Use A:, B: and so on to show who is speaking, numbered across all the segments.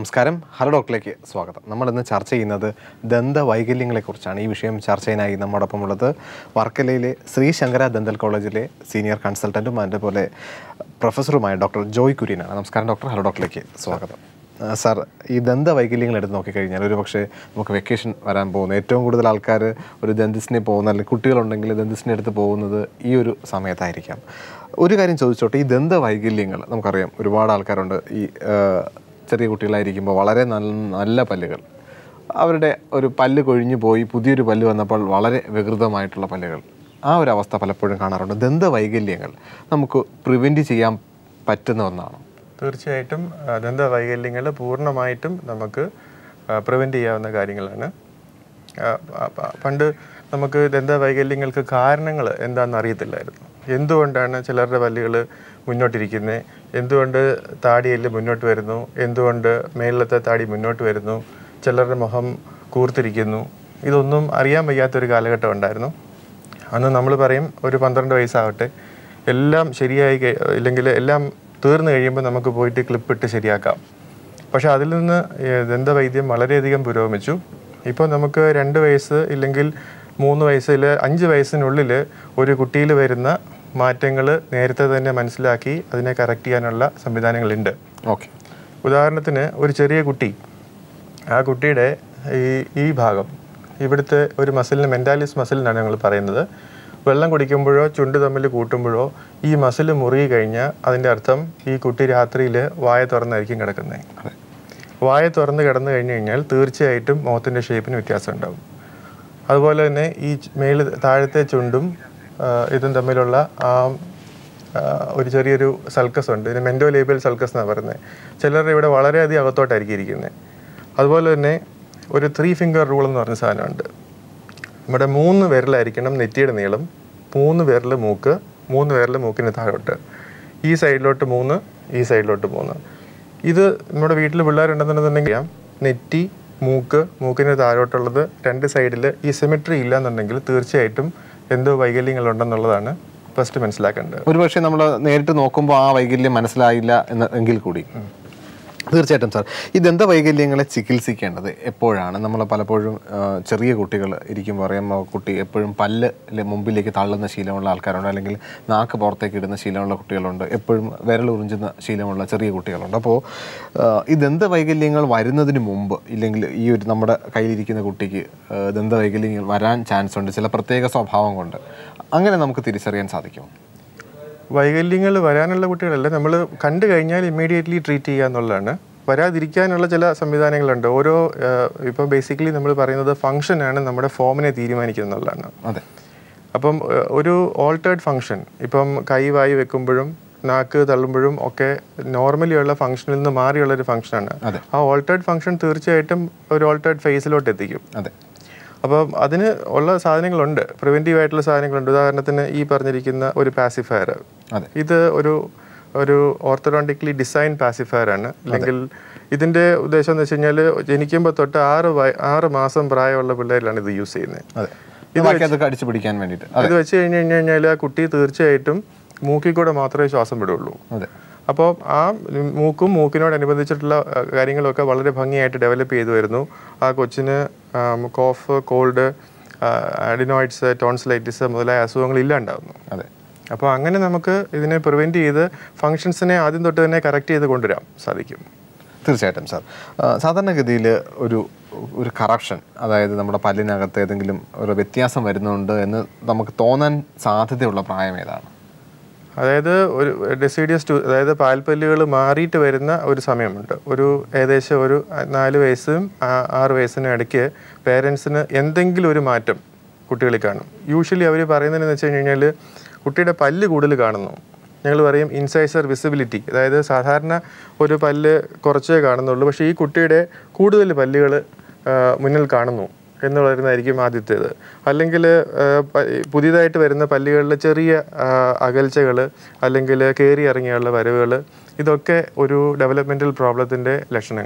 A: നമസ്കാരം ഹലോ ഡോക്ടറിലേക്ക് സ്വാഗതം നമ്മൾ ഇന്ന് ചർച്ച ചെയ്യുന്നത് ദന്ത വൈകല്യങ്ങളെക്കുറിച്ചാണ് ഈ വിഷയം ചർച്ചയിനായി നമ്മോടൊപ്പം ഉള്ളത് വർക്കലയിലെ ശ്രീ ശങ്കര ദന്തൽ കോളേജിലെ സീനിയർ കൺസൾട്ടൻറ്റും അതുപോലെ പ്രൊഫസറുമായ ഡോക്ടർ ജോയ് കുര്യനാണ് നമസ്കാരം ഡോക്ടർ ഹലോ ഡോക്ടറിലേക്ക് സ്വാഗതം ആ, സാർ ഈ ദന്ത വൈകല്യങ്ങൾ എടുത്ത് നോക്കിക്കഴിഞ്ഞാൽ ഒരു പക്ഷേ നമുക്ക് വെക്കേഷൻ വരാൻ പോകുന്ന ഏറ്റവും കൂടുതൽ ആൾക്കാർ ഒരു ദന്തിസ്റ്റിനെ പോകുന്ന അല്ലെങ്കിൽ കുട്ടികളുണ്ടെങ്കിൽ ദന്തിസ്റ്റിനെ അടുത്ത് പോകുന്നത് ഈ ഒരു സമയത്തായിരിക്കാം ഒരു കാര്യം ചോദിച്ചോട്ടെ ഈ ദന്ത വൈകല്യങ്ങൾ നമുക്കറിയാം ഒരുപാട് ആൾക്കാരുണ്ട് ഈ ആ, ചെറിയ കുട്ടികളായിരിക്കുമ്പോൾ വളരെ നല്ല നല്ല പല്ലുകൾ അവരുടെ ഒരു പല്ല് കൊഴിഞ്ഞു പോയി പുതിയൊരു പല്ല് വന്നപ്പോൾ വളരെ വികൃതമായിട്ടുള്ള പല്ലുകൾ ആ ഒരു അവസ്ഥ പലപ്പോഴും കാണാറുണ്ട് ദന്ത വൈകല്യങ്ങൾ നമുക്ക് പ്രിവെൻറ്റ് ചെയ്യാൻ പറ്റുന്ന ഒന്നാണ്
B: തീർച്ചയായിട്ടും ആ, ദന്ത വൈകല്യങ്ങൾ പൂർണ്ണമായിട്ടും നമുക്ക് പ്രിവെൻറ്റ് ചെയ്യാവുന്ന കാര്യങ്ങളാണ് ആ, പ- പ- പണ്ട് നമുക്ക് ദന്ത വൈകല്യങ്ങൾക്ക് കാരണങ്ങൾ എന്താണെന്ന് അറിയത്തില്ലായിരുന്നു എന്തുകൊണ്ടാണ് ചിലരുടെ പല്ലുകൾ മുന്നോട്ടിരിക്കുന്നത് എന്തുകൊണ്ട് താടിയെല്ല് മുന്നോട്ട് വരുന്നു എന്തുകൊണ്ട് മേളിലത്തെ താടി മുന്നോട്ട് വരുന്നു ചിലരുടെ മുഖം കൂർത്തിരിക്കുന്നു ഇതൊന്നും അറിയാൻ വയ്യാത്തൊരു കാലഘട്ടം ഉണ്ടായിരുന്നു അന്ന് നമ്മൾ പറയും ഒരു പന്ത്രണ്ട് വയസ്സാവട്ടെ എല്ലാം ശരിയായി കഴി- ഇല്ലെങ്കിൽ എല്ലാം തീർന്നു കഴിയുമ്പോൾ നമുക്ക് പോയിട്ട് ക്ലിപ്പിട്ട് ശരിയാക്കാം പക്ഷെ അതിൽ നിന്ന് ഏഹ്, ദന്തവൈദ്യം വളരെയധികം പുരോഗമിച്ചു ഇപ്പോൾ നമുക്ക് രണ്ട് വയസ്സ് ഇല്ലെങ്കിൽ മൂന്ന് വയസ്സിൽ അഞ്ച് വയസ്സിനുള്ളിൽ ഒരു കുട്ടിയിൽ വരുന്ന മാറ്റങ്ങൾ നേരത്തെ തന്നെ മനസ്സിലാക്കി അതിനെ കറക്റ്റ് ചെയ്യാനുള്ള സംവിധാനങ്ങളുണ്ട്
A: ഓക്കെ
B: ഉദാഹരണത്തിന് ഒരു ചെറിയ കുട്ടി ആ കുട്ടിയുടെ ഈ ഈ ഭാഗം ഇവിടുത്തെ ഒരു മസിലിന് മെൻറ്റാലിസ് മസിൽ എന്നാണ് ഞങ്ങൾ പറയുന്നത് വെള്ളം കുടിക്കുമ്പോഴോ ചുണ്ട് തമ്മിൽ കൂട്ടുമ്പോഴോ ഈ മസിൽ മുറുകി കഴിഞ്ഞാൽ അതിൻ്റെ അർത്ഥം ഈ കുട്ടി രാത്രിയിൽ വായ തുറന്നായിരിക്കും കിടക്കുന്നത് വായ തുറന്ന് കിടന്നു കഴിഞ്ഞ് കഴിഞ്ഞാൽ തീർച്ചയായിട്ടും മുഖത്തിൻ്റെ ഷേപ്പിന് വ്യത്യാസം ഉണ്ടാവും അതുപോലെ തന്നെ ഈ ച് മേല് താഴത്തെ ചുണ്ടും ആ, ഇതും തമ്മിലുള്ള ആ ആ, ഒരു ചെറിയൊരു സൾക്കസ് ഉണ്ട് ഇതിന് മെൻഡോ ലേബിയൽ സൾക്കസ് എന്നാണ് പറയുന്നത് ചിലരുടെ ഇവിടെ വളരെയധികം അകത്തോട്ടായിരിക്കും ഇരിക്കുന്നത് അതുപോലെ തന്നെ ഒരു ത്രീ ഫിംഗർ റൂൾ എന്ന് പറഞ്ഞ സാധനമുണ്ട് നമ്മുടെ മൂന്ന് വിരലായിരിക്കണം നെറ്റിയുടെ നീളം മൂന്ന് വിരൽ മൂക്ക് മൂന്ന് വിരൽ മൂക്കിന് താഴോട്ട് ഈ സൈഡിലോട്ട് മൂന്ന് ഈ സൈഡിലോട്ട് മൂന്ന് ഇത് നമ്മുടെ വീട്ടിൽ പിള്ളേരുണ്ടെന്നുണ്ടെന്നുണ്ടെങ്കിൽ അറിയാം, നെറ്റി മൂക്ക് മൂക്കിന് താഴോട്ടുള്ളത് രണ്ട് സൈഡിൽ ഈ സിമെട്രി ഇല്ല എന്നുണ്ടെങ്കിൽ തീർച്ചയായിട്ടും എന്തോ വൈകല്യങ്ങളുണ്ടെന്നുള്ളതാണ് ഫസ്റ്റ് മനസ്സിലാക്കേണ്ടത്
A: ഒരുപക്ഷെ നമ്മൾ നേരിട്ട് നോക്കുമ്പോൾ ആ വൈകല്യം മനസ്സിലായില്ല എന്ന് എങ്കിൽ കൂടി തീർച്ചയായിട്ടും സാർ ഈ ദന്ത വൈകല്യങ്ങളെ ചികിത്സിക്കേണ്ടത് എപ്പോഴാണ് നമ്മൾ പലപ്പോഴും ആ, ചെറിയ കുട്ടികൾ ഇരിക്കുമ്പോൾ അറിയാം ആ കുട്ടി എപ്പോഴും പല്ല് ലെ- മുമ്പിലേക്ക് തള്ളുന്ന ശീലമുള്ള ആൾക്കാരുണ്ട് അല്ലെങ്കിൽ നാക്ക് പുറത്തേക്ക് ഇടുന്ന ശീലമുള്ള കുട്ടികളുണ്ട് എപ്പോഴും വിരൽ ഉറിഞ്ചുന്ന ശീലമുള്ള ചെറിയ കുട്ടികളുണ്ട് അപ്പോൾ ഈ ദന്ത വൈകല്യങ്ങൾ വരുന്നതിന് മുമ്പ് ഇല്ലെങ്കിൽ ഈ ഒരു നമ്മുടെ കയ്യിലിരിക്കുന്ന കുട്ടിക്ക് ആ, ദന്ത വൈകല്യങ്ങൾ വരാൻ ചാൻസ് ഉണ്ട് ചില പ്രത്യേക സ്വഭാവം കൊണ്ട് അങ്ങനെ നമുക്ക് തിരിച്ചറിയാൻ സാധിക്കും
B: വൈകല്യങ്ങൾ വരാനുള്ള കുട്ടികളല്ല നമ്മൾ കണ്ടു കഴിഞ്ഞാൽ ഇമ്മീഡിയറ്റ്ലി ട്രീറ്റ് ചെയ്യുക എന്നുള്ളതാണ് വരാതിരിക്കാനുള്ള ചില സംവിധാനങ്ങളുണ്ട് ഓരോ ഇപ്പോൾ ബേസിക്കലി നമ്മൾ പറയുന്നത് ഫംഗ്ഷനാണ് നമ്മുടെ ഫോമിനെ തീരുമാനിക്കുക എന്നുള്ളതാണ്
A: അതെ
B: അപ്പം ഏഹ്, ഒരു ഓൾട്ടേർഡ് ഫംഗ്ഷൻ ഇപ്പം കൈ വായി വെക്കുമ്പോഴും നാക്ക് തള്ളുമ്പോഴും ഒക്കെ നോർമലി ഉള്ള ഫംഗ്ഷനിൽ നിന്ന് മാറിയുള്ള ഒരു ഫംഗ്ഷനാണ്
A: അതെ.
B: ആ ഓൾട്ടേർഡ് ഫംഗ്ഷൻ തീർച്ചയായിട്ടും ഒരു ഓൾട്ടേർഡ് ഫേസിലോട്ട് എത്തിക്കും
A: അതെ
B: അപ്പം അതിന് ഉള്ള സാധനങ്ങളുണ്ട് പ്രിവെൻറ്റീവ് ആയിട്ടുള്ള സാധനങ്ങളുണ്ട് ഉദാഹരണത്തിന് ഈ പറഞ്ഞിരിക്കുന്ന ഒരു പാസിഫയർ
A: അതെ.
B: ഇത് ഒരു ഒരു ഓർത്തഡോണ്ടിക്കലി ഡിസൈൻ പാസിഫയർ ആണ് അല്ലെങ്കിൽ ഇതിന്റെ ഉദ്ദേശം എന്ന് വെച്ച് കഴിഞ്ഞാൽ ജനിക്കുമ്പോൾ തൊട്ട് ആറ് വയ- ആറ് മാസം പ്രായമുള്ള പിള്ളേരിലാണ് ഇത് യൂസ് ചെയ്യുന്നത്
A: അതെ ബാക്കി അത് കടിച്ചു പിടിക്കാൻ വേണ്ടിയിട്ട്
B: ഇത് വെച്ച് കഴിഞ്ഞ് കഴിഞ്ഞ് കഴിഞ്ഞാൽ ആ കുട്ടി തീർച്ചയായിട്ടും മൂക്കിൽ കൂടെ മാത്രമേ ശ്വാസം വിടുള്ളൂ
A: അതെ
B: അപ്പോൾ ആ മൂക്കും മൂക്കിനോടനുബന്ധിച്ചിട്ടുള്ള ആ, കാര്യങ്ങളൊക്കെ വളരെ ഭംഗിയായിട്ട് ഡെവലപ്പ് ചെയ്തു വരുന്നു ആ കൊച്ചിന് കോഫ് കോൾഡ് അഡിനോയിഡ്സ് ടോൺസിലൈറ്റിസ് മുതലായ അസുഖങ്ങൾ ഇല്ലാണ്ടാവുന്നു
A: അതെ
B: അപ്പോൾ അങ്ങനെ നമുക്ക് ഇതിനെ പ്രിവെൻറ്റ് ചെയ്ത് ഫങ്ഷൻസിനെ ആദ്യം തൊട്ട് തന്നെ കറക്റ്റ് ചെയ്ത് കൊണ്ടുവരാൻ സാധിക്കും
A: തീർച്ചയായിട്ടും സാർ ആ, സാധാരണഗതിയിൽ ഒരു ഒരു കറപ്ഷൻ അതായത് നമ്മുടെ പല്ലിനകത്ത് ഏതെങ്കിലും ഒരു വ്യത്യാസം വരുന്നുണ്ട് എന്ന് നമുക്ക് തോന്നാൻ സാധ്യതയുള്ള പ്രായം ഏതാണ്
B: അതായത് ഒരു ഡെസിഡിയസ് ടു അതായത് പാൽപ്പല്ലുകൾ മാറിയിട്ട് വരുന്ന ഒരു സമയമുണ്ട് ഒരു ഏകദേശം ഒരു നാല് വയസ്സും ആ- ആറ് വയസ്സിനും ഇടയ്ക്ക് പേരൻസിന് എന്തെങ്കിലും ഒരു മാറ്റം കുട്ടികളിൽ കാണും യൂഷ്വലി അവർ പറയുന്നതെന്ന് വെച്ച് കഴിഞ്ഞാൽ കുട്ടിയുടെ പല്ല് കൂടുതൽ കാണുന്നു ഞങ്ങൾ പറയും ഇൻസൈസർ വിസിബിലിറ്റി അതായത് സാധാരണ ഒരു പല്ല് കുറച്ചേ കാണുന്നുള്ളൂ പക്ഷേ ഈ കുട്ടിയുടെ കൂടുതൽ പല്ലുകൾ മുന്നിൽ കാണുന്നു എന്നുള്ളതായിരിക്കും ആദ്യത്തേത് അല്ലെങ്കിൽ പുതിയതായിട്ട് വരുന്ന പല്ലുകളിൽ ചെറിയ അകൽച്ചകൾ അല്ലെങ്കിൽ കയറി ഇറങ്ങിയുള്ള വരവുകൾ ഇതൊക്കെ ഒരു ഡെവലപ്മെൻറ്റൽ പ്രോബ്ലത്തിൻ്റെ ലക്ഷണങ്ങളാണ്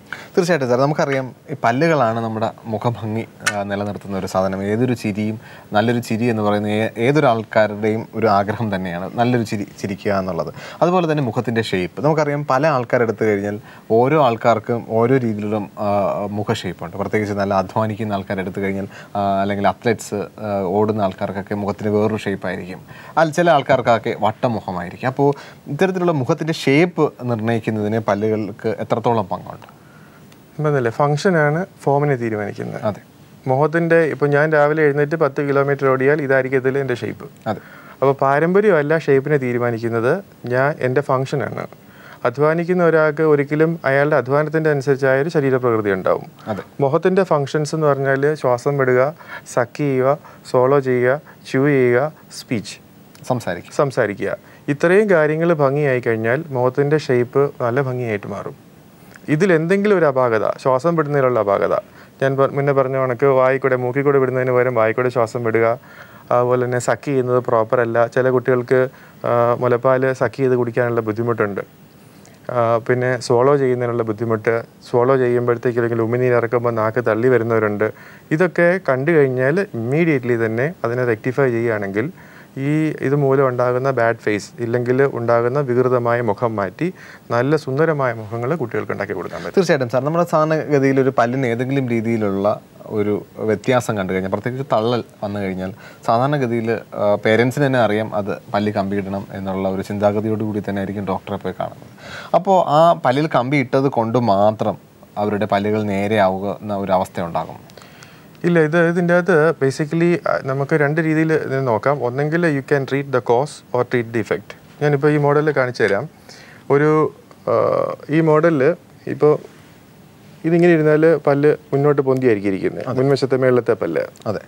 A: തീർച്ചയായിട്ടും സാർ നമുക്കറിയാം ഈ പല്ലുകളാണ് നമ്മുടെ മുഖഭംഗി ആ, നിലനിർത്തുന്ന ഒരു സാധനം ഏതൊരു ചിരിയും നല്ലൊരു ചിരി എന്ന് പറയുന്നത് ഏ- ഏതൊരു ആൾക്കാരുടെയും ഒരു ആഗ്രഹം തന്നെയാണ് നല്ലൊരു ചിരി ചിരിക്കുക എന്നുള്ളത് അതുപോലെ തന്നെ മുഖത്തിൻ്റെ ഷേപ്പ് നമുക്കറിയാം പല ആൾക്കാരെടുത്തു കഴിഞ്ഞാൽ ഓരോ ആൾക്കാർക്കും ഓരോ രീതിയിലുള്ള ആ, മുഖ ഷേപ്പുണ്ട് പ്രത്യേകിച്ച് നല്ല അധ്വാനിക്കുന്ന ആൾക്കാരെടുത്തു കഴിഞ്ഞാൽ ആ, അല്ലെങ്കിൽ അത്ലറ്റ്സ് ഓടുന്ന ആൾക്കാർക്കൊക്കെ മുഖത്തിന് വേറൊരു ഷേപ്പായിരിക്കും അല്ല ചില ആൾക്കാർക്കൊക്കെ വട്ടമുഖമായിരിക്കും അപ്പോൾ ഇത്തരത്തിലുള്ള മുഖത്തിൻ്റെ ഷേപ്പ് നിർണ്ണയിക്കുന്നതിന് പല്ലുകൾക്ക് എത്രത്തോളം പങ്കുണ്ട്
B: എന്നല്ലേ ഫംഗ്ഷനാണ് ഫോമിനെ തീരുമാനിക്കുന്നത്
A: അതെ
B: മുഖത്തിൻ്റെ ഇപ്പോൾ ഞാൻ രാവിലെ എഴുന്നേറ്റ് പത്ത് കിലോമീറ്റർ ഓടിയാൽ ഇതായിരിക്കത്തില്ല എൻ്റെ ഷേപ്പ്
A: അതെ
B: അപ്പോൾ പാരമ്പര്യമല്ല ഷേപ്പിനെ തീരുമാനിക്കുന്നത് ഞാൻ എൻ്റെ ഫംഗ്ഷനാണ് അധ്വാനിക്കുന്ന ഒരാൾക്ക് ഒരിക്കലും അയാളുടെ അധ്വാനത്തിൻ്റെ അനുസരിച്ചായ ഒരു ശരീരപ്രകൃതി ഉണ്ടാവും
A: അതെ
B: മുഖത്തിൻ്റെ ഫങ്ഷൻസ് എന്ന് പറഞ്ഞാൽ ശ്വാസം വിടുക സക്ക് ചെയ്യുക സോളോ ചെയ്യുക ച്യൂ ചെയ്യുക സ്പീച്ച്
A: സംസാരിക്കും
B: സംസാരിക്കുക ഇത്രയും കാര്യങ്ങൾ ഭംഗിയായി കഴിഞ്ഞാൽ മുഖത്തിൻ്റെ ഷേപ്പ് നല്ല ഭംഗിയായിട്ട് മാറും ഇതിൽ എന്തെങ്കിലും ഒരു അപാകത ശ്വാസം വിടുന്നതിലുള്ള അപാകത ഞാൻ പ- മുന്നേ പറഞ്ഞ കണക്ക് വായിക്കൂടെ മൂക്കിൽ കൂടെ വിടുന്നതിന് പകരം വായിക്കൂടെ ശ്വാസം വിടുക അതുപോലെ തന്നെ സക്ക് ചെയ്യുന്നത് പ്രോപ്പർ അല്ല ചില കുട്ടികൾക്ക് ആ, മുലപ്പാല് സക്ക് ചെയ്ത് കുടിക്കാനുള്ള ബുദ്ധിമുട്ടുണ്ട് ആ, പിന്നെ സ്വോളോ ചെയ്യുന്നതിനുള്ള ബുദ്ധിമുട്ട് സ്വോളോ ചെയ്യുമ്പോഴത്തേക്ക് അല്ലെങ്കിൽ ഉമിനീര് ഇറക്കുമ്പോൾ നാക്ക് തള്ളി വരുന്നവരുണ്ട് ഇതൊക്കെ കണ്ടു കഴിഞ്ഞാൽ ഇമ്മീഡിയറ്റ്ലി തന്നെ അതിനെ റെക്ടിഫൈ ചെയ്യുകയാണെങ്കിൽ ഈ ഇത് മൂലം ഉണ്ടാകുന്ന ബാഡ് ഫേസ് ഇല്ലെങ്കിൽ ഉണ്ടാകുന്ന വികൃതമായ മുഖം മാറ്റി നല്ല സുന്ദരമായ മുഖങ്ങൾ കുട്ടികൾക്ക് ഉണ്ടാക്കി കൊടുക്കാൻ പറ്റും
A: തീർച്ചയായിട്ടും സാർ നമ്മുടെ സാധാരണഗതിയിൽ ഒരു പല്ലിന് ഏതെങ്കിലും രീതിയിലുള്ള ഒരു വ്യത്യാസം കണ്ടു കഴിഞ്ഞാൽ പ്രത്യേകിച്ച് തള്ളൽ വന്നു കഴിഞ്ഞാൽ സാധാരണഗതിയിൽ പേരൻസിന് തന്നെ അറിയാം അത് പല്ല് കമ്പിയിടണം എന്നുള്ള ഒരു ചിന്താഗതിയോട് കൂടി തന്നെ ആയിരിക്കും ഡോക്ടറെ പോയി കാണുന്നത് അപ്പോൾ ആ പല്ലിൽ കമ്പി ഇട്ടത് കൊണ്ട് മാത്രം അവരുടെ പല്ലുകൾ നേരെ ആവുന്ന ഒരു അവസ്ഥ ഉണ്ടാകും
B: ഇല്ല ഇത് ഇതിൻ്റെ അകത്ത് ബേസിക്കലി നമുക്ക് രണ്ട് രീതിയിൽ ഇത് നോക്കാം ഒന്നെങ്കിൽ you can treat the cause or treat the effect ഞാനിപ്പോൾ ഈ മോഡലിൽ കാണിച്ചു തരാം ഒരു ആ, ഈ മോഡലിൽ ഇപ്പോൾ ഇതിങ്ങനെ ഇരുന്നാൽ പല്ല് മുന്നോട്ട് പൊന്തിയായിരിക്കും ഇരിക്കുന്നത് മുൻവശത്തെ മേളത്തെ പല്ല്
A: അതെ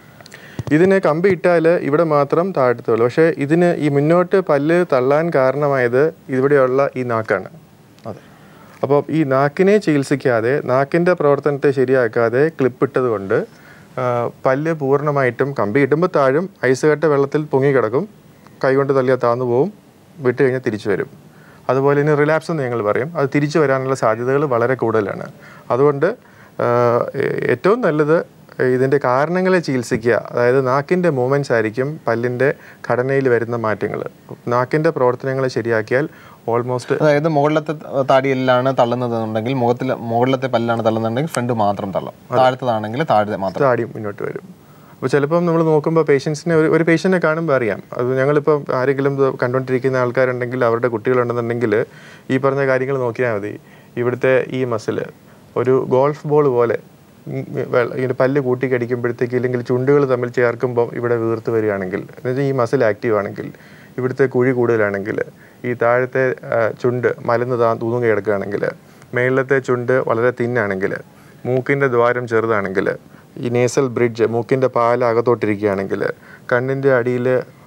B: ഇതിന് കമ്പി ഇട്ടാൽ ഇവിടെ മാത്രം താഴ്ത്തുള്ളൂ പക്ഷേ ഇതിന് ഈ മുന്നോട്ട് പല്ല് തള്ളാൻ കാരണമായത് ഇവിടെയുള്ള ഈ നാക്കാണ്
A: അതെ
B: അപ്പോൾ ഈ നാക്കിനെ ചികിത്സിക്കാതെ നാക്കിൻ്റെ പ്രവർത്തനത്തെ ശരിയാക്കാതെ ക്ലിപ്പിട്ടത് കൊണ്ട് ആ, പല്ല് പൂർണ്ണമായിട്ടും കമ്പി ഇടുമ്പോൾ താഴും ഐസ് കട്ട വെള്ളത്തിൽ പൊങ്ങിക്കിടക്കും കൈകൊണ്ട് തള്ളിയാൽ താന്നു പോവും വിട്ട് കഴിഞ്ഞാൽ തിരിച്ചു വരും അതുപോലെ ഇനി റിലാപ്സ് എന്ന് ഞങ്ങൾ പറയും അത് തിരിച്ചു വരാനുള്ള സാധ്യതകൾ വളരെ കൂടുതലാണ് അതുകൊണ്ട് ആ, ഏ- ഏറ്റവും നല്ലത് ഇതിൻ്റെ കാരണങ്ങളെ ചികിത്സിക്കുക അതായത് നാക്കിൻ്റെ മൂവ്മെൻറ്റ്സ് ആയിരിക്കും പല്ലിൻ്റെ ഘടനയിൽ വരുന്ന മാറ്റങ്ങൾ നാക്കിൻ്റെ പ്രവർത്തനങ്ങളെ ശരിയാക്കിയാൽ ഓൾമോസ്റ്റ്
A: അതായത് മുകളിലത്തെ താടിയെല്ലാണ് തള്ളുന്നതെന്നുണ്ടെങ്കിൽ മുഖത്തിൽ മുകളിലത്തെ പല്ലാണ് തള്ളുന്നുണ്ടെങ്കിൽ ഫ്രണ്ട് മാത്രം തള്ളും താഴത്തതാണെങ്കിൽ താഴെ മാത്രം
B: താടി മുന്നോട്ട് വരും അപ്പോൾ ചിലപ്പം നമ്മൾ നോക്കുമ്പോൾ പേഷ്യൻസിനെ ഒരു ഒരു പേഷ്യൻറ്റിനെ കാണുമ്പോൾ അറിയാം അത് ഞങ്ങളിപ്പം ആരെങ്കിലും ഇത് കണ്ടുകൊണ്ടിരിക്കുന്ന ആൾക്കാരുണ്ടെങ്കിൽ അവരുടെ കുട്ടികളുണ്ടെന്നുണ്ടെങ്കിൽ ഈ പറഞ്ഞ കാര്യങ്ങൾ നോക്കിയാൽ മതി ഇവിടുത്തെ ഈ മസിൽ ഒരു ഗോൾഫ് ബോൾ പോലെ ഉം, വെള്ള- ഇങ്ങനെ പല്ല് കൂട്ടിക്കടിക്കുമ്പോഴത്തേക്ക് ഇല്ലെങ്കിൽ ചുണ്ടുകൾ തമ്മിൽ ചേർക്കുമ്പോൾ ഇവിടെ വീർത്ത് വരികയാണെങ്കിൽ എന്നുവെച്ചാൽ ഈ മസിൽ ആക്റ്റീവ് ആണെങ്കിൽ ഇവിടുത്തെ കുഴി കൂടുതലാണെങ്കിൽ ഈ താഴത്തെ ആ, ചുണ്ട് മലന്ന് താ തൂങ്ങി കിടക്കുകയാണെങ്കിൽ മേളിലത്തെ ചുണ്ട് വളരെ തിന്നാണെങ്കിൽ മൂക്കിൻ്റെ ദ്വാരം ചെറുതാണെങ്കിൽ ഈ നേസൽ ബ്രിഡ്ജ് മൂക്കിൻ്റെ പാല അകത്തോട്ടിരിക്കുകയാണെങ്കിൽ കണ്ണിൻ്റെ അടിയിൽ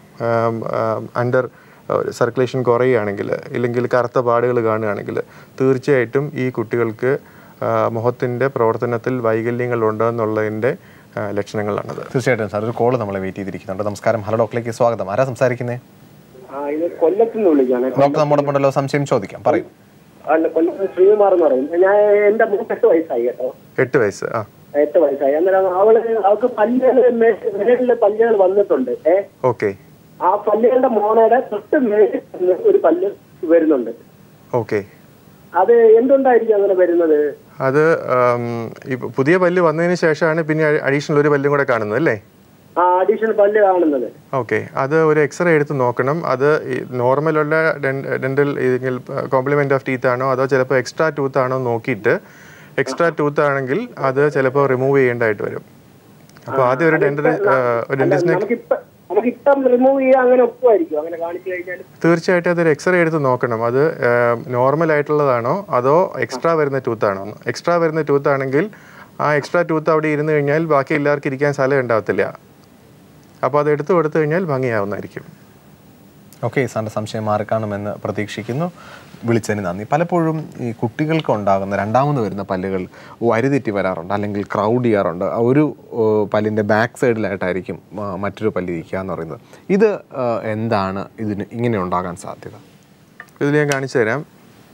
B: അണ്ടർ സർക്കുലേഷൻ കുറയുകയാണെങ്കിൽ ഇല്ലെങ്കിൽ കറുത്ത പാടുകൾ കാണുകയാണെങ്കിൽ തീർച്ചയായിട്ടും ഈ കുട്ടികൾക്ക് മുഖത്തിൻ്റെ പ്രവർത്തനത്തിൽ വൈകല്യങ്ങൾ ഉണ്ടെന്നുള്ളതിൻ്റെ ആ, ലക്ഷണങ്ങളാണത്
A: തീർച്ചയായിട്ടും സാർ ഒരു കോള് നമ്മളെ വെയിറ്റ് ചെയ്തിരിക്കുന്നുണ്ട് നമസ്കാരം ഹലോ ഡോക്ടറിലേക്ക് സ്വാഗതം ആരാ സംസാരിക്കുന്നേ
C: ആ ഇത് കൊല്ലത്ത് നിന്ന് വിളിക്കുകയാണ്
A: ഡോക്ടർ നമ്മോടൊപ്പം ഉണ്ടല്ലോ സംശയം ചോദിക്കാം പറയും
C: അല്ല കൊല്ലത്ത് ശ്രീകുമാർ എന്ന് പറയും ഞാൻ എന്റെ മോൾക്ക് എട്ട് വയസ്സായി കേട്ടോ
B: എട്ട് വയസ്സ് ആ
C: എട്ട് വയസ്സായി അന്നേരം അവള് അവൾക്ക് പല്ലുകൾ മേളില് പല്ലുകൾ വന്നിട്ടുണ്ട് ഏ
B: ഓക്കെ
C: ആ പല്ലുകളുടെ മോണയുടെ തൊട്ട് മേളിൽ നിന്ന് ഒരു പല്ല് വരുന്നുണ്ട്
B: ഓക്കെ
C: അത് എന്തുകൊണ്ടായിരിക്കും അങ്ങനെ വരുന്നത്
B: അത് ആം, ഈ പുതിയ പല്ല് വന്നതിന് ശേഷമാണ് പിന്നെ അഡീഷണൽ ഒരു പല്ലും കൂടെ കാണുന്നത് അല്ലേ
C: ആ അഡീഷണൽ പല്ല് കാണുന്നത്
B: ഓക്കെ അത് ഒരു എക്സ്റേ എടുത്ത് നോക്കണം അത് നോർമലുള്ള ഡെന്റൽ കോംപ്ലിമെന്റ് ഓഫ് ടീത്ത് ആണോ അതോ ചിലപ്പോൾ എക്സ്ട്രാ ടൂത്ത് ആണോ നോക്കിയിട്ട് എക്സ്ട്രാ ടൂത്ത് ആണെങ്കിൽ അത് ചിലപ്പോൾ റിമൂവ് ചെയ്യേണ്ടതായിട്ട് വരും അപ്പോൾ ആദ്യം ഒരു ഡെന്റൽ ഡെന്റിസ്റ്റിനെ
C: നമുക്കിപ്പ നമുക്കിപ്പം റിമൂവ് ചെയ്യാൻ അങ്ങനെ ഒപ്പുമായിരിക്കും അങ്ങനെ കാണിച്ചു കഴിഞ്ഞാൽ
B: തീർച്ചയായിട്ടും അതൊരു എക്സ്റേ എടുത്ത് നോക്കണം അത് നോർമൽ ആയിട്ടുള്ളതാണോ അതോ എക്സ്ട്രാ വരുന്ന ടൂത്ത് ആണോ എക്സ്ട്രാ വരുന്ന ടൂത്ത് ആണെങ്കിൽ ആ എക്സ്ട്രാ ടൂത്ത് അവിടെ ഇരുന്ന് കഴിഞ്ഞാൽ ബാക്കി എല്ലാവർക്കും ഇരിക്കാൻ സ്ഥലം ഉണ്ടാവത്തില്ല അപ്പോൾ അത് എടുത്തു കൊടുത്തു കഴിഞ്ഞാൽ ഭംഗിയാവുന്നതായിരിക്കും
A: ഓക്കെ സാറിൻ്റെ സംശയം മാറിക്കാണുമെന്ന് പ്രതീക്ഷിക്കുന്നു വിളിച്ചതിന് നന്ദി പലപ്പോഴും ഈ കുട്ടികൾക്ക് ഉണ്ടാകുന്ന രണ്ടാമത് വരുന്ന പല്ലുകൾ വരിതെറ്റി വരാറുണ്ട് അല്ലെങ്കിൽ ക്രൗഡ് ചെയ്യാറുണ്ട് ആ ഒരു ഓ, പല്ലിൻ്റെ ബാക്ക് സൈഡിലായിട്ടായിരിക്കും ആ, മറ്റൊരു പല്ല് ഇരിക്കുക എന്ന് പറയുന്നത് ഇത് ആ, എന്താണ് ഇതിന് ഇങ്ങനെ ഉണ്ടാകാൻ സാധ്യത
B: ഇതിൽ ഞാൻ കാണിച്ചു തരാം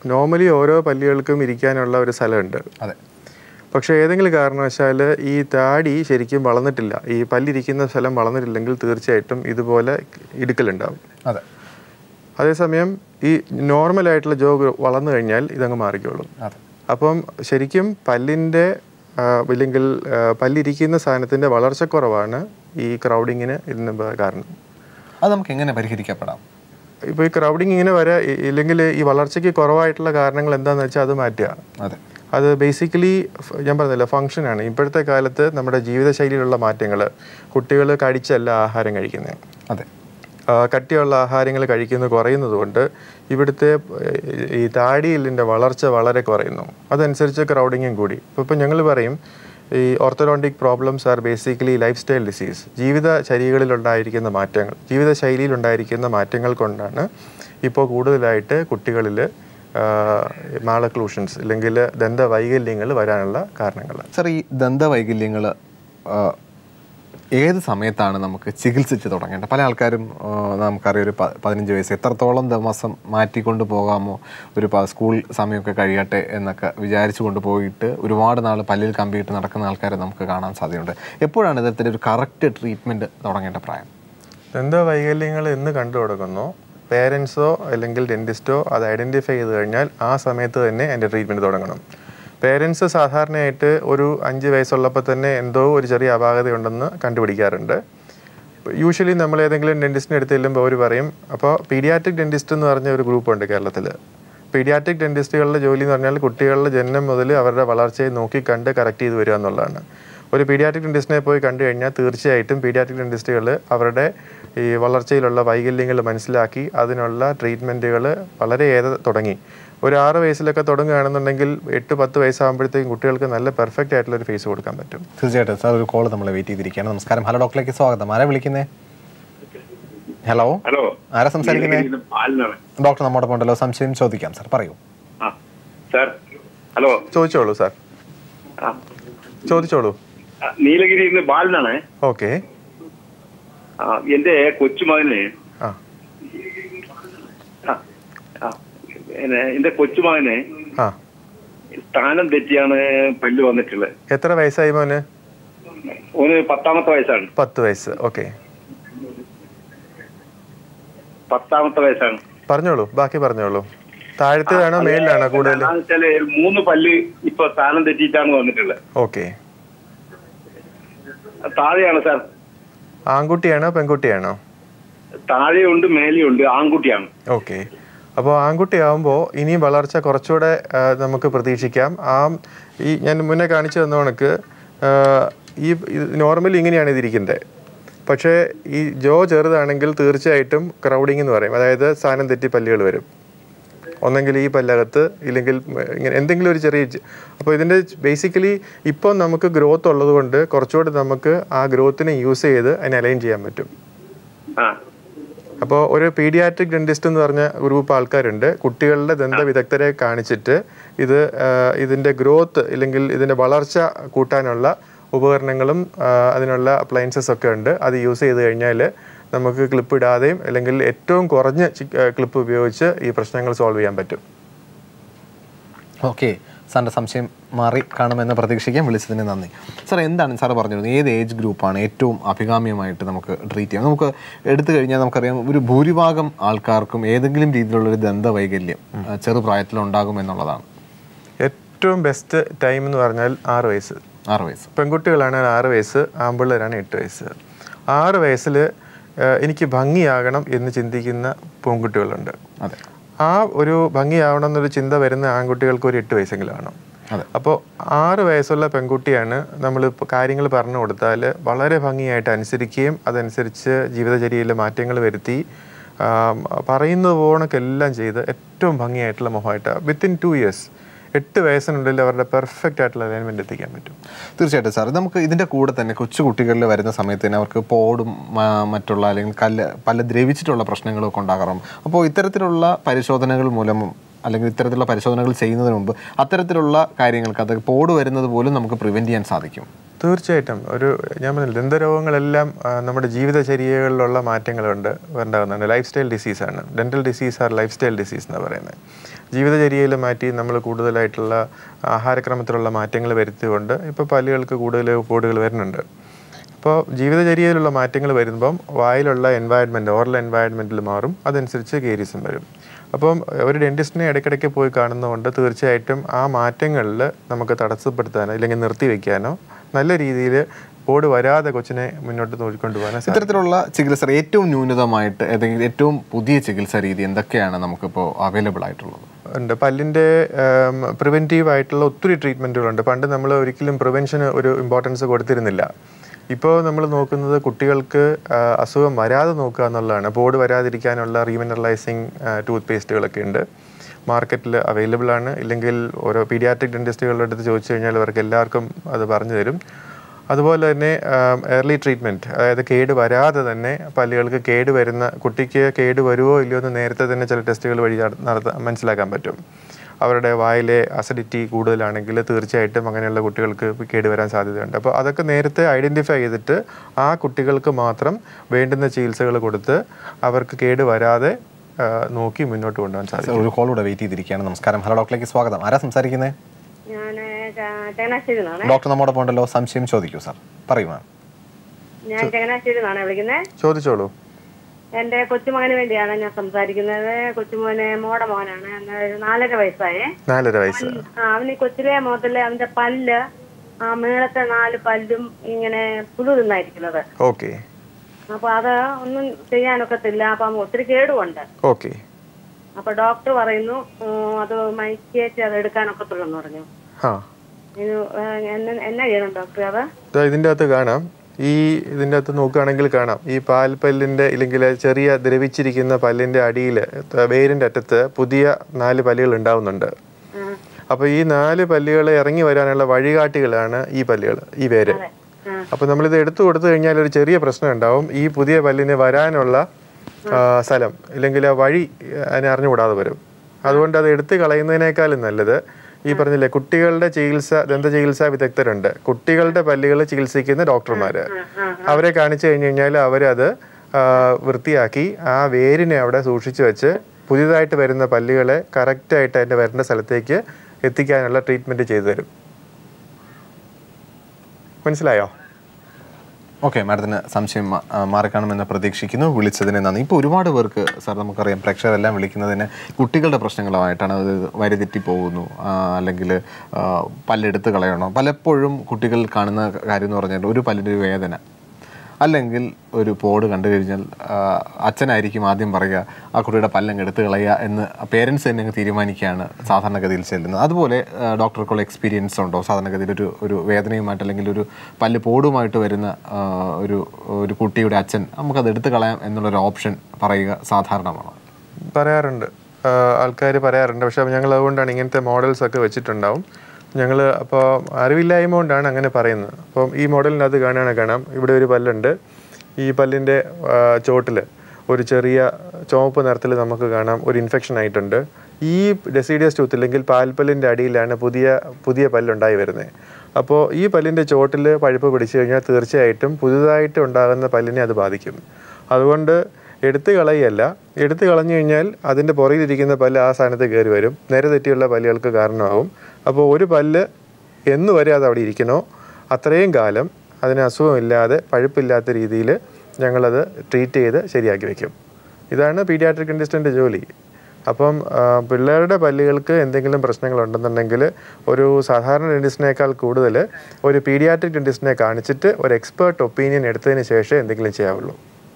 B: നോർമലി ഓരോ പല്ലുകൾക്കും ഇരിക്കാനുള്ള ഒരു സ്ഥലമുണ്ട്
A: അതെ
B: പക്ഷേ ഏതെങ്കിലും കാരണവശാൽ ഈ താടി ശരിക്കും വളർന്നിട്ടില്ല ഈ പല്ലിരിക്കുന്ന സ്ഥലം വളർന്നിട്ടില്ലെങ്കിൽ തീർച്ചയായിട്ടും ഇതുപോലെ ഇടുക്കലുണ്ടാവും
A: അതെ
B: അതേസമയം ഈ നോർമലായിട്ടുള്ള ജോ വളർന്നു കഴിഞ്ഞാൽ ഇതങ്ങ് മാറിക്കോളും
A: അതെ
B: അപ്പം ശരിക്കും പല്ലിൻ്റെ ആ, ഇല്ലെങ്കിൽ ആ, പല്ലിരിക്കുന്ന സാധനത്തിൻ്റെ വളർച്ചക്കുറവാണ് ഈ ക്രൗഡിങ്ങിന് ഇതിന് കാരണം
A: അത് നമുക്ക് എങ്ങനെ പരിഹരിക്കപ്പെടാം
B: ഇപ്പോൾ ഈ ക്രൗഡിങ് ഇങ്ങനെ വരാ ഇ- ഇല്ലെങ്കിൽ ഈ വളർച്ചയ്ക്ക് കുറവായിട്ടുള്ള കാരണങ്ങൾ എന്താണെന്ന് വെച്ചാൽ അത് മാറ്റുക
A: അതെ
B: അത് ബേസിക്കലി ഞാൻ പറഞ്ഞില്ല ഫങ്ഷനാണ് ഇപ്പോഴത്തെ കാലത്ത് നമ്മുടെ ജീവിതശൈലിയിലുള്ള മാറ്റങ്ങൾ കുട്ടികൾ കടിച്ചല്ല ആഹാരം കഴിക്കുന്നത്
A: അതെ
B: ആ, കട്ടിയുള്ള ആഹാരങ്ങൾ കഴിക്കുന്നത് കുറയുന്നത് കൊണ്ട് ഇവിടുത്തെ ഏഹ്, ഈ താടിയിലിൻ്റെ വളർച്ച വളരെ കുറയുന്നു അതനുസരിച്ച് ക്രൗഡിങ്ങും കൂടി ഇപ്പോൾ ഇപ്പം ഞങ്ങൾ പറയും ഈ orthodontic problems are basically lifestyle disease ജീവിതചര്യകളിലുണ്ടായിരിക്കുന്ന മാറ്റങ്ങൾ ജീവിതശൈലിയിലുണ്ടായിരിക്കുന്ന മാറ്റങ്ങൾ കൊണ്ടാണ് ഇപ്പോൾ കൂടുതലായിട്ട് കുട്ടികളിൽ മാളക്ലൂഷൻസ് അല്ലെങ്കിൽ ദന്തവൈകല്യങ്ങൾ വരാനുള്ള കാരണങ്ങൾ
A: സർ ഈ ദന്തവൈകല്യങ്ങൾ ഏത് സമയത്താണ് നമുക്ക് ചികിത്സിച്ച് തുടങ്ങേണ്ടത് പല ആൾക്കാരും ആ, നമുക്കറിയാം ഒരു പ- പതിനഞ്ച് വയസ്സ് എത്രത്തോളം ദിവസം മാറ്റിക്കൊണ്ട് പോകാമോ ഒരു പ- സ്കൂൾ സമയമൊക്കെ കഴിയട്ടെ എന്നൊക്കെ വിചാരിച്ചു കൊണ്ട് പോയിട്ട് ഒരുപാട് നാൾ പല്ലിൽ കമ്പിയിട്ട് നടക്കുന്ന ആൾക്കാരെ നമുക്ക് കാണാൻ സാധ്യതയുണ്ട് എപ്പോഴാണ് ഇത്തരത്തിൽ ഒരു കറക്റ്റ് ട്രീറ്റ്മെൻറ്റ് തുടങ്ങേണ്ട പ്രായം
B: ദന്തവൈകല്യങ്ങൾ എന്ന് കണ്ടു തുടങ്ങുന്നു പേരൻസോ അല്ലെങ്കിൽ ഡെൻറ്റിസ്റ്റോ അത് ഐഡൻറ്റിഫൈ ചെയ്ത് കഴിഞ്ഞാൽ ആ സമയത്ത് തന്നെ എൻ്റെ ട്രീറ്റ്മെൻറ്റ് തുടങ്ങണം പേരൻസ് സാധാരണയായിട്ട് ഒരു അഞ്ച് വയസ്സുള്ളപ്പോൾ തന്നെ എന്തോ ഒരു ചെറിയ അപാകതയുണ്ടെന്ന് കണ്ടുപിടിക്കാറുണ്ട് യൂഷ്വലി നമ്മൾ ഏതെങ്കിലും ഡെൻറ്റിസ്റ്റിൻ്റെ അടുത്ത് ചെല്ലുമ്പോൾ അവർ പറയും അപ്പോൾ പീഡിയാട്രിക് ഡെൻറ്റിസ്റ്റ് എന്ന് പറഞ്ഞ ഒരു ഗ്രൂപ്പുണ്ട് കേരളത്തിൽ പീഡിയാട്രിക് ഡെൻറ്റിസ്റ്റുകളുടെ ജോലി എന്ന് പറഞ്ഞാൽ കുട്ടികളുടെ ജനനം മുതൽ അവരുടെ വളർച്ചയെ നോക്കി കണ്ട് കറക്റ്റ് ചെയ്ത് വരിക എന്നുള്ളതാണ് ഒരു പീഡിയാട്രിക് ഡെൻറ്റിസ്റ്റിനെ പോയി കണ്ടു കഴിഞ്ഞാൽ തീർച്ചയായിട്ടും പീഡിയാട്രിക് ഡെൻറ്റിസ്റ്റുകൾ അവരുടെ ഈ വളർച്ചയിലുള്ള വൈകല്യങ്ങൾ മനസ്സിലാക്കി അതിനുള്ള ട്രീറ്റ്മെൻറ്റുകൾ വളരെ ഏറെ തുടങ്ങി ഒരു ആറ് വയസ്സിലൊക്കെ തുടങ്ങുകയാണെന്നുണ്ടെങ്കിൽ എട്ട് പത്ത് വയസ്സാകുമ്പോഴത്തേക്കും കുട്ടികൾക്ക് നല്ല പെർഫെക്റ്റ് ആയിട്ടുള്ള ഒരു ഫേസ് കൊടുക്കാൻ പറ്റും
A: തീർച്ചയായിട്ടും സാർ ഒരു കോൾ നമ്മളെ വെയിറ്റ് ചെയ്തിരിക്കുകയാണ് നമസ്കാരം ഹലോ ഡോക്ടറിലേക്ക് സ്വാഗതം ആരാ വിളിക്കുന്നേ ഹലോ
D: ഹലോ
A: ആരാ സംസാരിക്കുന്നേ
D: ഇത് പാലിനാണ്
A: ഡോക്ടർ നമ്മോടൊപ്പം ഉണ്ടല്ലോ സംശയം ചോദിക്കാം സാർ പറയൂ
D: ആ സാർ ഹലോ
B: ചോദിച്ചോളൂ സാർ
D: ആ
B: ചോദിച്ചോളൂ
D: ആ, നീലഗിരിയിൽ നിന്ന് ബാലനാണ്
B: ഓക്കെ
D: ആ എന്റെ കൊച്ചുമകന്
B: ആ
D: ആ, ആ, പിന്നെ എന്റെ കൊച്ചുമകന്
B: ആ
D: സ്ഥാനം തെറ്റിയാണ് പല്ല് വന്നിട്ടുള്ളത്
B: എത്ര വയസ്സായി മോന്
D: ഓന് പത്താമത്തെ വയസ്സാണ്
B: പത്ത് വയസ്സ് ഓക്കെ
D: പത്താമത്തെ വയസ്സാണ്
B: പറഞ്ഞോളൂ ബാക്കി പറഞ്ഞോളൂ താഴത്തേതാണോ മേലിലാണോ കൂടുതൽ
D: എന്താന്ന് വെച്ചാല് മൂന്ന് പല്ല് ഇപ്പൊ സ്ഥാനം തെറ്റിയിട്ടാണ് വന്നിട്ടുള്ളത്
B: ഓക്കെ
D: താഴെയാണ് സാർ
B: ആൺകുട്ടിയാണോ പെൺകുട്ടിയാണോ
D: താഴെയുണ്ട് മേലെയുണ്ട് ആൺകുട്ടിയാണ്
B: ഓക്കെ അപ്പോൾ ആൺകുട്ടിയാവുമ്പോൾ ഇനി വളർച്ച കുറച്ചുകൂടെ ആ, നമുക്ക് പ്രതീക്ഷിക്കാം ആ ഈ ഞാൻ മുന്നേ കാണിച്ചു തന്ന കണക്ക് ആ, ഈ നോർമലി ഇങ്ങനെയാണ് ഇതിരിക്കുന്നത് പക്ഷേ ഈ ജോ ചെറുതാണെങ്കിൽ തീർച്ചയായിട്ടും ക്രൗഡിംഗ് എന്ന് പറയും അതായത് സാധനം തെറ്റി പല്ലുകൾ വരും ഒന്നെങ്കിൽ ഈ പല്ലകത്ത് ഇല്ലെങ്കിൽ ഇങ്ങനെ എന്തെങ്കിലും ഒരു ചെറിയ അപ്പോൾ ഇതിൻ്റെ ബേസിക്കലി ഇപ്പോൾ നമുക്ക് ഗ്രോത്ത് ഉള്ളത് കൊണ്ട് കുറച്ചുകൂടെ നമുക്ക് ആ ഗ്രോത്തിനെ യൂസ് ചെയ്ത് അതിനെ അലൈൻ ചെയ്യാൻ പറ്റും
D: ആ
B: അപ്പോൾ ഒരു പീഡിയാട്രിക് ഡെന്റിസ്റ്റ് എന്ന് പറഞ്ഞ ഗ്രൂപ്പ് ആൾക്കാരുണ്ട് കുട്ടികളുടെ ദന്ത വിദഗ്ധരെ കാണിച്ചിട്ട് ഇത് ആ, ഇതിൻ്റെ ഗ്രോത്ത് ഇല്ലെങ്കിൽ ഇതിൻ്റെ വളർച്ച കൂട്ടാനുള്ള ഉപകരണങ്ങളും ആ, അതിനുള്ള അപ്ലയൻസസ് ഒക്കെ ഉണ്ട് അത് യൂസ് ചെയ്ത് കഴിഞ്ഞാൽ നമുക്ക് ക്ലിപ്പ് ഇടാതെയും അല്ലെങ്കിൽ ഏറ്റവും കുറഞ്ഞ ക്ലിപ്പ് ഉപയോഗിച്ച് ഈ പ്രശ്നങ്ങൾ സോൾവ് ചെയ്യാൻ പറ്റും
A: ഓക്കെ സാറിൻ്റെ സംശയം മാറി കാണുമെന്ന് പ്രതീക്ഷിക്കാം വിളിച്ചതിന് നന്ദി സാർ എന്താണ് സാർ പറഞ്ഞിരുന്നത് ഏത് ഏജ് ഗ്രൂപ്പാണ് ഏറ്റവും അഭികാമ്യമായിട്ട് നമുക്ക് ട്രീറ്റ് ചെയ്യാം നമുക്ക് എടുത്തു കഴിഞ്ഞാൽ നമുക്കറിയാം ഒരു ഭൂരിഭാഗം ആൾക്കാർക്കും ഏതെങ്കിലും രീതിയിലുള്ള ഒരു ദന്തവൈകല്യം ആ, ചെറുപ്രായത്തിൽ ഉണ്ടാകും എന്നുള്ളതാണ്
B: ഏറ്റവും ബെസ്റ്റ് ടൈം എന്ന് പറഞ്ഞാൽ ആറ് വയസ്സ്
A: ആറ് വയസ്സ്
B: പെൺകുട്ടികളാണ് ആറ് വയസ്സ് ആൺപിള്ളേരാണ് എട്ട് വയസ്സ് ആറ് വയസ്സിൽ എനിക്ക് ഭംഗിയാകണം എന്ന് ചിന്തിക്കുന്ന പെൺകുട്ടികളുണ്ട്
A: അതെ
B: ആ ഒരു ഭംഗിയാവണം എന്നൊരു ചിന്ത വരുന്ന ആൺകുട്ടികൾക്ക് ഒരു എട്ട് വയസ്സെങ്കിലും ആണ്
A: അതെ.
B: അപ്പോൾ ആറ് വയസ്സുള്ള പെൺകുട്ടിയാണ് നമ്മൾ കാര്യങ്ങൾ പറഞ്ഞു കൊടുത്താൽ വളരെ ഭംഗിയായിട്ട് അനുസരിക്കുകയും അതനുസരിച്ച് ജീവിതചര്യയിൽ മാറ്റങ്ങൾ വരുത്തി ആം, പറയുന്നത് പോണക്കെല്ലാം ചെയ്ത് ഏറ്റവും ഭംഗിയായിട്ടുള്ള മുഖമായിട്ട് വിത്തിൻ ടു ഇയേഴ്സ് എട്ട് വയസ്സിനുള്ളിൽ അവരുടെ പെർഫെക്റ്റ് ആയിട്ടുള്ള അലൈൻമെന്റ് എത്തിക്കാൻ പറ്റും
A: തീർച്ചയായിട്ടും സാർ നമുക്ക് ഇതിൻ്റെ കൂടെ തന്നെ കൊച്ചു കുട്ടികളിൽ വരുന്ന സമയത്ത് തന്നെ അവർക്ക് പോടും മ- മറ്റുള്ള അല്ലെങ്കിൽ കല്ല് പല ദ്രവിച്ചിട്ടുള്ള പ്രശ്നങ്ങളൊക്കെ ഉണ്ടാകാറും അപ്പോൾ ഇത്തരത്തിലുള്ള പരിശോധനകൾ മൂലം അല്ലെങ്കിൽ ഇത്തരത്തിലുള്ള പരിശോധനകൾ ചെയ്യുന്നതിന് മുമ്പ് അത്തരത്തിലുള്ള കാര്യങ്ങൾക്ക് അത് പോട് വരുന്നത് പോലും നമുക്ക് പ്രിവെൻറ്റ് ചെയ്യാൻ സാധിക്കും
B: തീർച്ചയായിട്ടും ഒരു ഞാൻ പറഞ്ഞില്ല ദന്തരോഗങ്ങളെല്ലാം ആ, നമ്മുടെ ജീവിതചര്യകളിലുള്ള മാറ്റങ്ങളുണ്ട് ഉണ്ടാകുന്നുണ്ട് ലൈഫ് സ്റ്റൈൽ ഡിസീസാണ് dental disease are lifestyle disease എന്ന് പറയുന്നത് ജീവിതചര്യയിൽ മാറ്റി നമ്മൾ കൂടുതലായിട്ടുള്ള ആഹാരക്രമത്തിലുള്ള മാറ്റങ്ങൾ വരുത്തിക്കൊണ്ട് ഇപ്പോൾ പല്ലുകൾക്ക് കൂടുതൽ കോടുകൾ വരുന്നുണ്ട് അപ്പോൾ ജീവിതചര്യയിലുള്ള മാറ്റങ്ങൾ വരുമ്പം വായിലുള്ള എൻവയൺമെൻറ്റ് ഓറൽ എൻവയൺമെൻറ്റിൽ മാറും അതനുസരിച്ച് കേരീസും വരും അപ്പം ഒരു ഡെൻറ്റിസ്റ്റിനെ ഇടയ്ക്കിടയ്ക്ക് പോയി കാണുന്നതുകൊണ്ട് തീർച്ചയായിട്ടും ആ മാറ്റങ്ങളിൽ നമുക്ക് തടസ്സപ്പെടുത്താനോ ഇല്ലെങ്കിൽ നിർത്തിവെക്കാനോ നല്ല രീതിയിൽ പോട് വരാതെ കൊച്ചിനെ മുന്നോട്ട് നോക്കിക്കൊണ്ടു പോകാനോ സാധിക്കും
A: ഇത്തരത്തിലുള്ള ചികിത്സ ഏറ്റവും ന്യൂനതമായിട്ട് ഏതെങ്കിലും ഏറ്റവും പുതിയ ചികിത്സാ രീതി എന്തൊക്കെയാണ് നമുക്കിപ്പോൾ അവൈലബിൾ ആയിട്ടുള്ളത്
B: ഉണ്ട് പല്ലിൻ്റെ പ്രിവെൻറ്റീവ് ആയിട്ടുള്ള ഒത്തിരി ട്രീറ്റ്മെൻറ്റുകളുണ്ട് പണ്ട് നമ്മൾ ഒരിക്കലും പ്രിവെൻഷന് ഒരു ഇമ്പോർട്ടൻസ് കൊടുത്തിരുന്നില്ല ഇപ്പോൾ നമ്മൾ നോക്കുന്നത് കുട്ടികൾക്ക് ആ, അസുഖം വരാതെ നോക്കുക എന്നുള്ളതാണ് പോട് വരാതിരിക്കാനുള്ള റീമിനറലൈസിങ് ടൂത്ത് പേസ്റ്റുകളൊക്കെ ഉണ്ട് മാർക്കറ്റിൽ അവൈലബിൾ ആണ് ഇല്ലെങ്കിൽ ഓരോ പീഡിയാട്രിക് ഡെൻറ്റിസ്റ്റുകളുടെ അടുത്ത് ചോദിച്ചു കഴിഞ്ഞാൽ അവർക്ക് എല്ലാവർക്കും അത് പറഞ്ഞു തരും അതുപോലെ തന്നെ ഏർലി ട്രീറ്റ്മെൻറ്റ് അതായത് കേട് വരാതെ തന്നെ പല്ലുകൾക്ക് കേട് വരുന്ന കുട്ടിക്ക് കേട് വരുമോ ഇല്ലയോ എന്ന് നേരത്തെ തന്നെ ചില ടെസ്റ്റുകൾ വഴി നട- നടത്താൻ മനസ്സിലാക്കാൻ പറ്റും അവരുടെ വായിലെ അസിഡിറ്റി കൂടുതലാണെങ്കിൽ തീർച്ചയായിട്ടും അങ്ങനെയുള്ള കുട്ടികൾക്ക് കേട് വരാൻ സാധ്യതയുണ്ട് അപ്പോൾ അതൊക്കെ നേരത്തെ ഐഡൻറ്റിഫൈ ചെയ്തിട്ട് ആ കുട്ടികൾക്ക് മാത്രം വേണ്ടുന്ന ചികിത്സകൾ കൊടുത്ത് അവർക്ക് കേട് വരാതെ ആ, നോക്കി മുന്നോട്ട് കൊണ്ടുപോകാൻ സാധിക്കും
A: ഒരു കോൾ കൂടെ വെയിറ്റ് ചെയ്തിരിക്കുകയാണ് നമസ്കാരം ഹലോ ഡോക്ടറിലേക്ക് സ്വാഗതം ആരാ സംസാരിക്കുന്നത്
E: ഞാൻ ചങ്ങനാശ്ശേരി നിന്നാണ്
A: ഡോക്ടർ നമ്മോടൊപ്പം ഉണ്ടല്ലോ സംശയം ചോദിക്കൂ സാർ പറയൂ മാം
E: ഞാൻ ചങ്ങനാശ്ശേരി നിന്നാണ് വിളിക്കുന്നത്
B: ചോദിച്ചോളൂ
E: എന്റെ കൊച്ചുമകന് വേണ്ടിയാണ് ഞാൻ സംസാരിക്കുന്നത് കൊച്ചുമോന് മോടെ മോനാണ് എന്നാ ഒരു നാലര വയസ്സായേ
B: നാലര വയസ്സ്
E: ആ അവന് ഈ കൊച്ചിലെ മുതലേ അവന്റെ പല്ല് ആ മേളത്തെ നാല് പല്ലും ഇങ്ങനെ പുഴു തിന്നായിരിക്കുന്നത്
B: ഓക്കെ
E: അപ്പൊ അത് ഒന്നും ചെയ്യാനൊക്കത്തില്ല അപ്പൊ അവൻ ഒത്തിരി കേടുമുണ്ട്
B: ഓക്കെ
E: അപ്പൊ ഡോക്ടർ പറയുന്നു ഉം, അത് മൈക്കേച്ച് അത് എടുക്കാനൊക്കത്തുള്ളൂ എന്ന് പറഞ്ഞു
B: ആ
E: ഇത് ഏ, എന്ന- എന്നാ ചെയ്യണം ഡോക്ടർ അത്
B: ദാ ഇതിൻ്റെ അകത്ത് കാണാം ഈ ഇതിൻ്റെ അകത്ത് നോക്കുകയാണെങ്കിൽ കാണാം ഈ പാൽപ്പല്ലിൻ്റെ ഇല്ലെങ്കിൽ ചെറിയ ദ്രവിച്ചിരിക്കുന്ന പല്ലിൻ്റെ അടിയിൽ വേരിൻ്റെ അറ്റത്ത് പുതിയ നാല് പല്ലുകൾ ഉണ്ടാവുന്നുണ്ട്
E: ആ,
B: അപ്പോൾ ഈ നാല് പല്ലുകൾ ഇറങ്ങി വരാനുള്ള വഴികാട്ടികളാണ് ഈ പല്ലുകൾ ഈ വേര്
E: ആ.
B: അപ്പോൾ നമ്മളിത് എടുത്തു കൊടുത്തു കഴിഞ്ഞാൽ ഒരു ചെറിയ പ്രശ്നം ഉണ്ടാവും ഈ പുതിയ പല്ലിന് വരാനുള്ള ആ, സ്ഥലം ഇല്ലെങ്കിൽ ആ വഴി അതിനെ അറിഞ്ഞുകൂടാതെ വരും അതുകൊണ്ട് അത് എടുത്തു കളയുന്നതിനേക്കാളും നല്ലത് ഈ പറഞ്ഞില്ലേ കുട്ടികളുടെ ചികിത്സ ദന്ത ചികിത്സാ വിദഗ്ധരുണ്ട് കുട്ടികളുടെ പല്ലുകൾ ചികിത്സിക്കുന്ന ഡോക്ടർമാര് അവരെ കാണിച്ചു കഴിഞ്ഞു കഴിഞ്ഞാൽ അവരത് ആ, വൃത്തിയാക്കി ആ വേരിനെ അവിടെ സൂക്ഷിച്ചു വെച്ച് പുതിയതായിട്ട് വരുന്ന പല്ലുകളെ കറക്റ്റായിട്ട് അതിൻ്റെ വരേണ്ട സ്ഥലത്തേക്ക് എത്തിക്കാനുള്ള ട്രീറ്റ്മെൻറ്റ് ചെയ്തു തരും മനസ്സിലായോ
A: ഓക്കെ മാഡത്തിന് സംശയം മാ- ആ, മാറിക്കാണുമെന്ന് പ്രതീക്ഷിക്കുന്നു വിളിച്ചതിന് നന്ദി ഇപ്പോൾ ഒരുപാട് പേർക്ക് സാർ നമുക്കറിയാം പ്രേക്ഷകരെല്ലാം വിളിക്കുന്നതിന് കുട്ടികളുടെ പ്രശ്നങ്ങളുമായിട്ടാണ് അത് വഴിതെറ്റി പോകുന്നു ആ, അല്ലെങ്കിൽ ആ, പല്ലെടുത്ത് കളയണോ പലപ്പോഴും കുട്ടികൾ കാണുന്ന കാര്യം എന്ന് പറഞ്ഞാൽ ഒരു പല്ലിൻ്റെ ഒരു വേദന അല്ലെങ്കിൽ ഒരു പോട് കണ്ടു കഴിഞ്ഞാൽ ആ, അച്ഛനായിരിക്കും ആദ്യം പറയുക ആ കുട്ടിയുടെ പല്ലങ്ങ് എടുത്ത് കളയുക എന്ന് പേരൻസ് തന്നെ അങ്ങ് തീരുമാനിക്കുകയാണ് സാധാരണഗതിയിൽ ചെല്ലുന്നത് അതുപോലെ ആ, ഡോക്ടർക്കുള്ള എക്സ്പീരിയൻസ് ഉണ്ടോ സാധാരണഗതിയിൽ ഒരു ഒരു വേദനയുമായിട്ട് അല്ലെങ്കിൽ ഒരു പല്ല് പോടുമായിട്ട് വരുന്ന ആ, ഒരു ഒരു കുട്ടിയുടെ അച്ഛൻ നമുക്കത് എടുത്ത് കളയാം എന്നുള്ളൊരു ഓപ്ഷൻ പറയുക സാധാരണമാണോ
B: പറയാറുണ്ട് ആൾക്കാർ പറയാറുണ്ട് പക്ഷെ ഞങ്ങൾ അതുകൊണ്ടാണ് ഇങ്ങനത്തെ മോഡൽസ് ഒക്കെ വെച്ചിട്ടുണ്ടാവും ഞങ്ങൾ അപ്പോൾ അറിവില്ലായ്മ കൊണ്ടാണ് അങ്ങനെ പറയുന്നത് അപ്പം ഈ മോഡലിനകത്ത് കാണുകയാണെങ്കിൽ കാണാം ഇവിടെ ഒരു പല്ലുണ്ട് ഈ പല്ലിൻ്റെ ചോട്ടിൽ ഒരു ചെറിയ ചുവപ്പ് നിറത്തിൽ നമുക്ക് കാണാം ഒരു ഇൻഫെക്ഷൻ ആയിട്ടുണ്ട് ഈ ഡെസിഡിയസ് ടൂത്ത് അല്ലെങ്കിൽ പാൽപ്പല്ലിൻ്റെ അടിയിലാണ് പുതിയ പുതിയ പല്ലുണ്ടായി വരുന്നത് അപ്പോൾ ഈ പല്ലിൻ്റെ ചോട്ടിൽ പഴുപ്പ് പിടിച്ചു കഴിഞ്ഞാൽ തീർച്ചയായിട്ടും പുതുതായിട്ട് ഉണ്ടാകുന്ന പല്ലിനെ അത് ബാധിക്കും അതുകൊണ്ട് എടുത്തു കളയല്ല എടുത്തു കളഞ്ഞു കഴിഞ്ഞാൽ അതിൻ്റെ പുറകിലിരിക്കുന്ന പല്ല് ആ സ്ഥാനത്ത് കയറി വരും നേരെ തെറ്റിയുള്ള പല്ലുകൾക്ക് കാരണമാവും അപ്പോൾ ഒരു പല്ല് എന്ന് വരെ അത് അവിടെ ഇരിക്കണോ അത്രയും കാലം അതിന് അസുഖമില്ലാതെ പഴുപ്പില്ലാത്ത രീതിയിൽ ഞങ്ങളത് ട്രീറ്റ് ചെയ്ത് ശരിയാക്കി വെക്കും ഇതാണ് പീഡിയാട്രിക് ഡെന്റിസ്റ്റിൻ്റെ ജോലി അപ്പം ആ, പിള്ളേരുടെ പല്ലുകൾക്ക് എന്തെങ്കിലും പ്രശ്നങ്ങളുണ്ടെന്നുണ്ടെങ്കിൽ ഒരു സാധാരണ ഡെന്റിസ്റ്റിനേക്കാൾ കൂടുതൽ ഒരു പീഡിയാട്രിക് ഡെന്റിസ്റ്റിനെ കാണിച്ചിട്ട് ഒരു എക്സ്പേർട്ട് ഒപ്പീനിയൻ എടുത്തതിന് ശേഷം എന്തെങ്കിലും ചെയ്യാവുള്ളൂ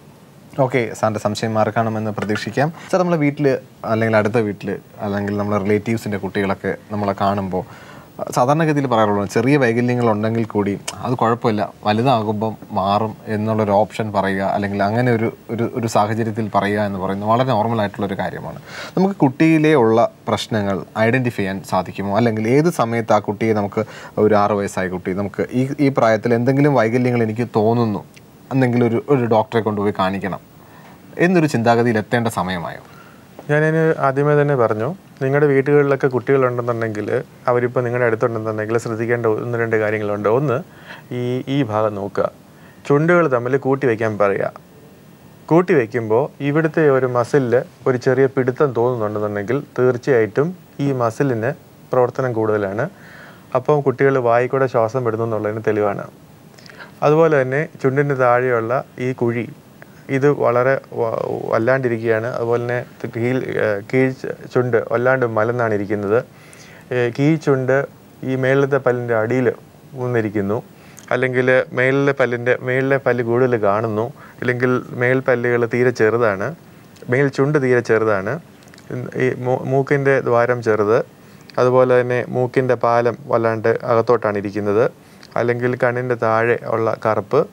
A: ഓക്കെ സാറിൻ്റെ സംശയം മാറിക്കാണുമെന്ന് പ്രതീക്ഷിക്കാം സാർ നമ്മളെ വീട്ടിൽ അല്ലെങ്കിൽ അടുത്ത വീട്ടിൽ അല്ലെങ്കിൽ നമ്മളെ റിലേറ്റീവ്സിൻ്റെ കുട്ടികളൊക്കെ നമ്മളെ കാണുമ്പോൾ സാധാരണഗതിയിൽ പറയാറുള്ളത് ചെറിയ വൈകല്യങ്ങൾ ഉണ്ടെങ്കിൽ കൂടി അത് കുഴപ്പമില്ല വലുതാകുമ്പം മാറും എന്നുള്ളൊരു ഓപ്ഷൻ പറയുക അല്ലെങ്കിൽ അങ്ങനെ ഒരു ഒരു ഒരു സാഹചര്യത്തിൽ പറയുക എന്ന് പറയുന്നത് വളരെ നോർമൽ ആയിട്ടുള്ള ഒരു കാര്യമാണ് നമുക്ക് കുട്ടിയിലെ ഉള്ള പ്രശ്നങ്ങൾ ഐഡൻറ്റിഫൈ ചെയ്യാൻ സാധിക്കുമോ അല്ലെങ്കിൽ ഏത് സമയത്ത് ആ കുട്ടിയെ നമുക്ക് ഒരു ആറ് വയസ്സായ കുട്ടി നമുക്ക് ഈ ഈ പ്രായത്തിൽ എന്തെങ്കിലും വൈകല്യങ്ങൾ എനിക്ക് തോന്നുന്നു എന്തെങ്കിലും ഒരു ഒരു ഡോക്ടറെ കൊണ്ടുപോയി കാണിക്കണം എന്നൊരു ചിന്താഗതിയിൽ എത്തേണ്ട സമയമായോ
B: ഞാനതിന് ആദ്യമേ തന്നെ പറഞ്ഞു നിങ്ങളുടെ വീടുകളിലൊക്കെ കുട്ടികളുണ്ടെന്നുണ്ടെങ്കിൽ അവരിപ്പോൾ നിങ്ങളുടെ അടുത്തുണ്ടെന്നുണ്ടെങ്കിൽ ശ്രദ്ധിക്കേണ്ട ഒന്ന് രണ്ട് കാര്യങ്ങളുണ്ട് ഒന്ന് ഈ ഈ ഭാഗം നോക്കുക ചുണ്ടുകൾ തമ്മിൽ കൂട്ടി വയ്ക്കാൻ പറയുക കൂട്ടി വയ്ക്കുമ്പോൾ ഇവിടുത്തെ ഒരു മസിലിൽ ഒരു ചെറിയ പിടുത്തം തോന്നുന്നുണ്ടെന്നുണ്ടെങ്കിൽ തീർച്ചയായിട്ടും ഈ മസിലിന് പ്രവർത്തനം കൂടുതലാണ് അപ്പം കുട്ടികൾ വായിക്കൂടെ ശ്വാസം വിടുന്നു എന്നുള്ളതിന് തെളിവാണ് അതുപോലെ തന്നെ ചുണ്ടിന് താഴെയുള്ള ഈ കുഴി ഇത് വളരെ വ- വല്ലാണ്ടിരിക്കുകയാണ് അതുപോലെ തന്നെ കീഴ് ഏഹ് കീഴ് ചുണ്ട് വല്ലാണ്ട് മലന്നാണ് ഇരിക്കുന്നത് ഏഹ് കീഴ് ചുണ്ട് ഈ മേളിലത്തെ പല്ലിൻ്റെ അടിയിൽ ഊന്നിരിക്കുന്നു അല്ലെങ്കിൽ മേളിലെ പല്ലിൻ്റെ മേളിലെ പല്ല് കൂടുതൽ കാണുന്നു ഇല്ലെങ്കിൽ മേൽ പല്ലുകൾ തീരെ ചെറുതാണ് മേൽ ചുണ്ട് തീരെ ചെറുതാണ് ഈ മൂ- മൂക്കിൻ്റെ ദ്വാരം ചെറുത് അതുപോലെ തന്നെ മൂക്കിൻ്റെ പാലം വല്ലാണ്ട് അകത്തോട്ടാണ് ഇരിക്കുന്നത് അല്ലെങ്കിൽ കണ്ണിൻ്റെ താഴെ ഉള്ള കറുപ്പ്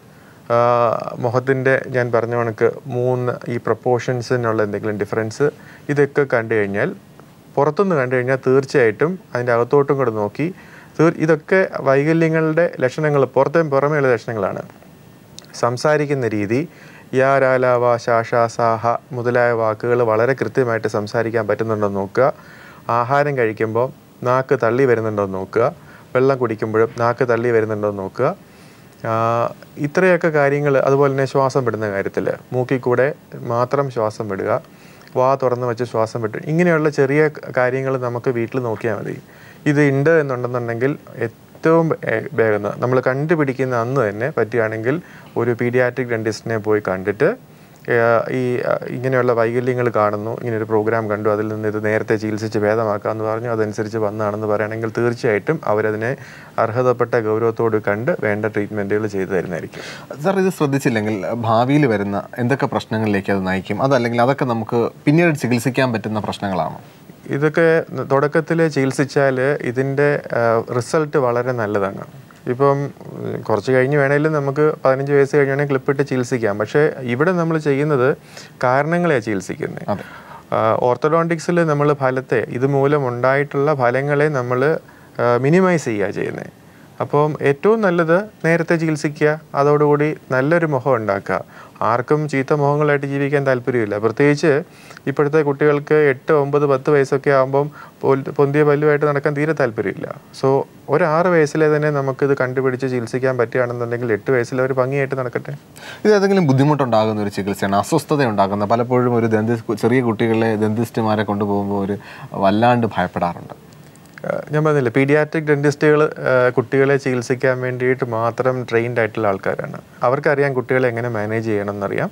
B: മുഖത്തിൻ്റെ ഞാൻ പറഞ്ഞ കണക്ക് മൂന്ന് ഈ പ്രപ്പോർഷൻസിനുള്ള എന്തെങ്കിലും ഡിഫറൻസ് ഇതൊക്കെ കണ്ടു കഴിഞ്ഞാൽ പുറത്തുനിന്ന് കണ്ടു കഴിഞ്ഞാൽ തീർച്ചയായിട്ടും അതിൻ്റെ അകത്തോട്ടും കൂടെ നോക്കി തീർ ഇതൊക്കെ വൈകല്യങ്ങളുടെ ലക്ഷണങ്ങൾ പുറത്തേയും പുറമേയുള്ള ലക്ഷണങ്ങളാണ് സംസാരിക്കുന്ന രീതി യാ രാലാവ ശാഷ സാഹ മുതലായ വാക്കുകൾ വളരെ കൃത്യമായിട്ട് സംസാരിക്കാൻ പറ്റുന്നുണ്ടോ എന്ന് നോക്കുക ആഹാരം കഴിക്കുമ്പോൾ നാക്ക് തള്ളി വരുന്നുണ്ടോ എന്ന് നോക്കുക വെള്ളം കുടിക്കുമ്പോഴും നാക്ക് തള്ളി വരുന്നുണ്ടോ എന്ന് നോക്കുക ആ, ഇത്രയൊക്കെ കാര്യങ്ങൾ അതുപോലെ തന്നെ ശ്വാസം വിടുന്ന കാര്യത്തിൽ മൂക്കിൽ കൂടെ മാത്രം ശ്വാസം വിടുക വാ തുറന്ന് വെച്ച് ശ്വാസം വിട്ടു ഇങ്ങനെയുള്ള ചെറിയ കാര്യങ്ങൾ നമുക്ക് വീട്ടിൽ നോക്കിയാൽ മതി ഇത് ഉണ്ട് എന്നുണ്ടെന്നുണ്ടെങ്കിൽ ഏറ്റവും ഏ- വേഗം നമ്മൾ കണ്ടുപിടിക്കുന്ന അന്ന് തന്നെ പറ്റുകയാണെങ്കിൽ ഒരു പീഡിയാട്രിക് ഡെന്റിസ്റ്റിനെ പോയി കണ്ടിട്ട് ഏഹ് ഈ അഹ് ഇങ്ങനെയുള്ള വൈകല്യങ്ങൾ കാണുന്നു ഇങ്ങനെ ഒരു പ്രോഗ്രാം കണ്ടു അതിൽ നിന്ന് ഇത് നേരത്തെ ചികിത്സിച്ച് ഭേദമാക്കാമെന്ന് പറഞ്ഞു അതനുസരിച്ച് വന്നാണെന്ന് പറയുകയാണെങ്കിൽ തീർച്ചയായിട്ടും അവരതിനെ അർഹതപ്പെട്ട ഗൗരവത്തോട് കണ്ട് വേണ്ട ട്രീറ്റ്മെൻറ്റുകൾ ചെയ്തു തരുന്നതായിരിക്കും
A: സാർ ഇത് ശ്രദ്ധിച്ചില്ലെങ്കിൽ ഭാവിയിൽ വരുന്ന എന്തൊക്കെ പ്രശ്നങ്ങളിലേക്ക് അത് നയിക്കും അതല്ലെങ്കിൽ അതൊക്കെ നമുക്ക് പിന്നീട് ചികിത്സിക്കാൻ പറ്റുന്ന പ്രശ്നങ്ങളാണോ
B: ഇതൊക്കെ തുടക്കത്തിൽ ചികിത്സിച്ചാൽ ഇതിൻ്റെ റിസൾട്ട് വളരെ നല്ലതാണ് ഇപ്പം ഉം, കുറച്ച് കഴിഞ്ഞ് വേണേലും നമുക്ക് പതിനഞ്ച് വയസ്സ് കഴിഞ്ഞാണെങ്കിൽ ക്ലിപ്പിട്ട് ചികിത്സിക്കാം പക്ഷേ ഇവിടെ നമ്മൾ ചെയ്യുന്നത് കാരണങ്ങളെയാണ് ചികിത്സിക്കുന്നത്
A: അതെ
B: ഓർത്തഡോണ്ടിക്സിൽ നമ്മൾ ഫലത്തെ ഇതുമൂലം ഉണ്ടായിട്ടുള്ള ഫലങ്ങളെ നമ്മൾ മിനിമൈസ് ചെയ്യുക ചെയ്യുന്നത് അപ്പം ഏറ്റവും നല്ലത് നേരത്തെ ചികിത്സിക്കുക അതോടുകൂടി നല്ലൊരു മുഖം ഉണ്ടാക്കുക ആർക്കും ചീത്ത മുഖങ്ങളായിട്ട് ജീവിക്കാൻ താല്പര്യമില്ല പ്രത്യേകിച്ച് ഇപ്പോഴത്തെ കുട്ടികൾക്ക് എട്ട് ഒമ്പത് പത്ത് വയസ്സൊക്കെ ആകുമ്പം പൊൽ- പൊന്തിയ പല്ലുമായിട്ട് നടക്കാൻ തീരെ താല്പര്യമില്ല സോ ഒരു ആറ് വയസ്സിലെ തന്നെ നമുക്കിത് കണ്ടുപിടിച്ച് ചികിത്സിക്കാൻ പറ്റുകയാണെന്നുണ്ടെങ്കിൽ എട്ട് വയസ്സിൽ അവർ ഭംഗിയായിട്ട് നടക്കട്ടെ
A: ഇത് ഏതെങ്കിലും ബുദ്ധിമുട്ടുണ്ടാകുന്ന ഒരു ചികിത്സയാണ് അസ്വസ്ഥത ഉണ്ടാകുന്ന പലപ്പോഴും ഒരു ദന്തി ചെറിയ കുട്ടികളെ ദന്തിസ്റ്റുമാരെ കൊണ്ടുപോകുമ്പോൾ ഒരു വല്ലാണ്ട് ഭയപ്പെടാറുണ്ട്
B: ഏഹ് ഞാൻ പറഞ്ഞില്ലേ പീഡിയാട്രിക് ഡെന്റിസ്റ്റുകൾ കുട്ടികളെ ചികിത്സിക്കാൻ വേണ്ടിയിട്ട് മാത്രം ട്രെയിൻഡ് ആയിട്ടുള്ള ആൾക്കാരാണ് അവർക്കറിയാം കുട്ടികളെ എങ്ങനെ മാനേജ് ചെയ്യണം എന്നറിയാം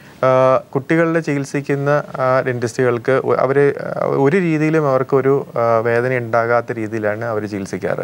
B: ഏഹ് കുട്ടികളുടെ ചികിത്സിക്കുന്ന ഡെന്റിസ്റ്റുകൾക്ക് അവർ ഒരു രീതിയിലും അവർക്കൊരു ഏഹ് വേദന ഉണ്ടാകാത്ത രീതിയിലാണ് അവർ ചികിത്സിക്കാറ്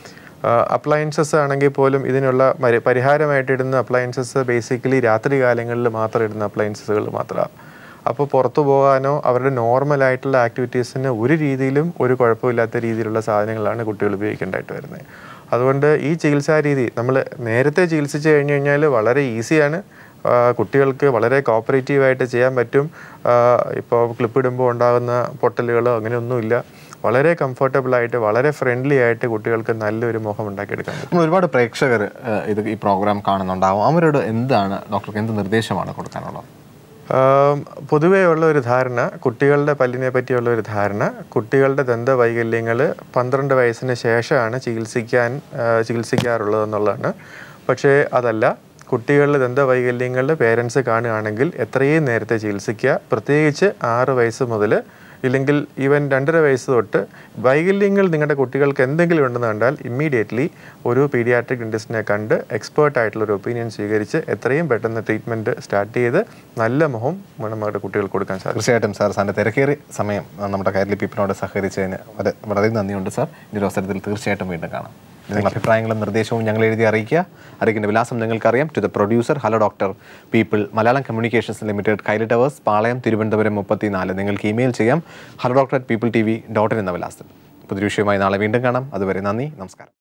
B: അപ്ലയൻസസ് ആണെങ്കിൽ പോലും ഇതിനുള്ള മരി- പരിഹാരമായിട്ട് ഇടുന്ന അപ്ലയൻസസ് ബേസിക്കലി രാത്രി കാലങ്ങളിൽ മാത്രം ഇടുന്ന അപ്ലയൻസസുകൾ മാത്രമാണ് അപ്പോൾ പുറത്തു പോകാനോ അവരുടെ നോർമൽ ആയിട്ടുള്ള ആക്ടിവിറ്റീസിന് ഒരു രീതിയിലും ഒരു കുഴപ്പമില്ലാത്ത രീതിയിലുള്ള സാധനങ്ങളാണ് കുട്ടികൾ ഉപയോഗിക്കേണ്ടതായിട്ട് വരുന്നത് അതുകൊണ്ട് ഈ ചികിത്സാ രീതി നമ്മൾ നേരത്തെ ചികിത്സിച്ച് കഴിഞ്ഞ് കഴിഞ്ഞാൽ വളരെ ഈസിയാണ് ആ, കുട്ടികൾക്ക് വളരെ കോപ്പറേറ്റീവായിട്ട് ചെയ്യാൻ പറ്റും ഇപ്പോൾ ക്ലിപ്പ് ഇടുമ്പോൾ ഉണ്ടാകുന്ന പൊട്ടലുകളോ അങ്ങനെയൊന്നുമില്ല വളരെ കംഫർട്ടബിൾ ആയിട്ട് വളരെ ഫ്രണ്ട്ലി ആയിട്ട് കുട്ടികൾക്ക് നല്ലൊരു മുഖം ഉണ്ടാക്കിയെടുക്കാൻ പറ്റും
A: നമ്മൾ ഒരുപാട് പ്രേക്ഷകർ ഇത് ഈ പ്രോഗ്രാം കാണുന്നുണ്ടാവും അവരോട് എന്താണ് ഡോക്ടർക്ക് എന്ത് നിർദ്ദേശമാണ് കൊടുക്കാനുള്ളത്
B: ആം, പൊതുവേ ഉള്ള ഒരു ധാരണ കുട്ടികളുടെ പല്ലിനെ പറ്റിയുള്ള ഒരു ധാരണ കുട്ടികളുടെ ദന്തവൈകല്യങ്ങൾ പന്ത്രണ്ട് വയസ്സിന് ശേഷമാണ് ചികിത്സിക്കാൻ ആ, ചികിത്സിക്കാറുള്ളതെന്നുള്ളതാണ് പക്ഷേ അതല്ല കുട്ടികളുടെ ദന്തവൈകല്യങ്ങൾ പേരൻസ് കാണുകയാണെങ്കിൽ എത്രയും നേരത്തെ ചികിത്സിക്കുക പ്രത്യേകിച്ച് ആറ് വയസ്സ് മുതൽ ഇല്ലെങ്കിൽ ഈവൻ രണ്ടര വയസ്സ് തൊട്ട് വൈകല്യങ്ങൾ നിങ്ങളുടെ കുട്ടികൾക്ക് എന്തെങ്കിലും ഉണ്ടെന്ന് കണ്ടാൽ ഇമ്മീഡിയറ്റ്ലി ഒരു പീഡിയാട്രിക് ഡെന്റിസ്റ്റിനെ കണ്ട് എക്സ്പേർട്ട് ആയിട്ടുള്ള ഒരു ഒപ്പീനിയൻ സ്വീകരിച്ച് എത്രയും പെട്ടെന്ന് ട്രീറ്റ്മെൻറ്റ് സ്റ്റാർട്ട് ചെയ്ത് നല്ല മുഖം നമ്മുടെ കുട്ടികൾക്ക് കൊടുക്കാൻ സാധിക്കും
A: തീർച്ചയായിട്ടും സാർ സാറിൻ്റെ തിരക്കേറിയ സമയം ആ, നമ്മുടെ കയർലി പീപ്പിനോട് സഹകരിച്ചതിന് വളരെ വളരെ നന്ദിയുണ്ട് സാർ ഈ ഒരു അവസരത്തിൽ തീർച്ചയായിട്ടും വീണ്ടും കാണാം നിങ്ങളുടെ അഭിപ്രായങ്ങളും നിർദ്ദേശവും ഞങ്ങൾ എഴുതി അറിയിക്കുക അറിയിക്കേണ്ട വിലാസം നിങ്ങൾക്കറിയാം to the producer hello doctor people Malayalam communications limited Kairali towers Palayam Thiruvananthapuram മുപ്പത്തിനാല് നിങ്ങൾക്ക് ഇമെയിൽ ചെയ്യാം hello doctor at people T V dot in എന്ന വിലാസത്തിൽ പുതിയ വിഷയമായി നാളെ വീണ്ടും കാണാം അതുവരെ നന്ദി നമസ്കാരം